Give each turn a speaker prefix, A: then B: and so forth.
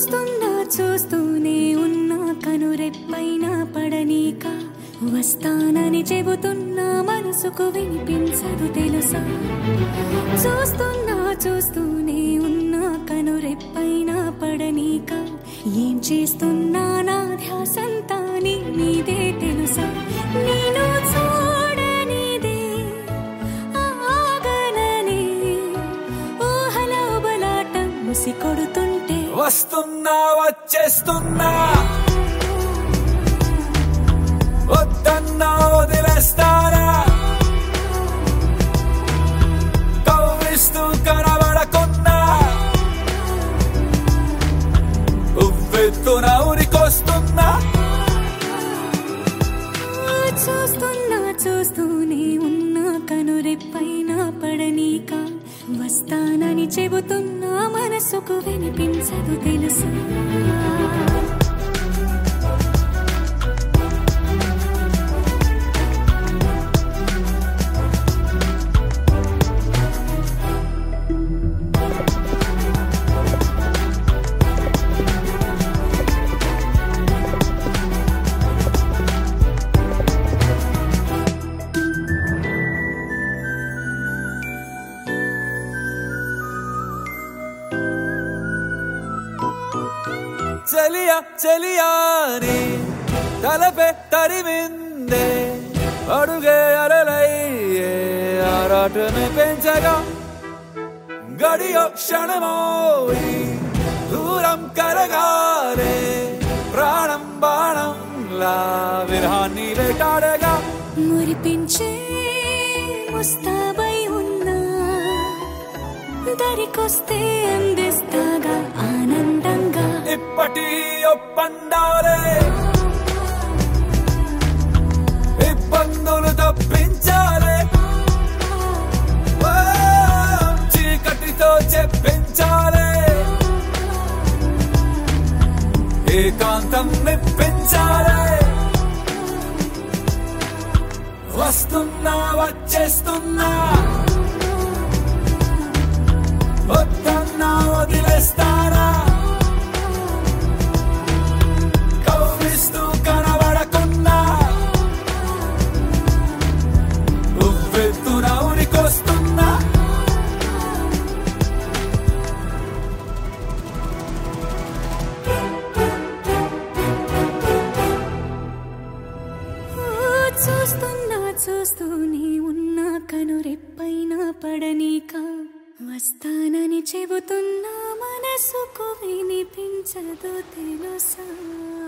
A: చూస్తున్నా చూస్తూనే ఉన్నా కనురెప్పైన పడనీక వస్తానని చెబుతున్నా మనసుకు వినిపించదు తెలుసా చూస్తున్నా చూస్తూనే ఉన్నా కనురెప్పైన పడనీక ఏం చేస్తున్నా నా ధ్యాసంతా నీ మీదే తెలుసా నేను చూడనిదే ఆగననే ఊహల బలాటం ముసి కొడుతుంటే
B: వస్తున్నా వచ్చేస్తున్నా వద్దన్నా వదిలేస్తారా కవ్విస్తూ కనబడకున్నా ఉవ్వెత్తున ఉరికొస్తున్నా
A: చూస్తున్నా చూస్తూనే ఉన్నా కనురెప్పైన పడనీక వస్తానని చెబుతున్నా మనసుకు వినిపించదు తెలుసా
B: చెలియ చెలియాని తలపే తరిమిందే అడుగే అలలయ్యే ఆరాటమే పెంచగా గడియో క్షణమోయి దూరం కరగాలే ప్రాణం బాణంలా విరహాన్ని వేటాడగా
A: మురిపించే ముస్తాబై ఉన్నా దరికొస్తే అందిస్తాగా ఆనందంగా
B: ఇప్పటి ఒప్పందాలే ఇబ్బందులు తప్పించాలే ఓ, చీకటితో చెప్పించాలే ఏకాంతం నిప్పించాలే వస్తున్నా వచ్చేస్తున్నా వద్దన్నా వదిలేస్తారా కవ్విస్తూ కనబడకున్నా ఉవ్వెత్తున ఉరికొస్తున్నా
A: ఓ, చూస్తున్నా చూస్తూనే ఉన్నా కనురెప్పైన పడనీక వస్తానని చెబుతున్నా మనసుకు వినిపించదు తెలుసా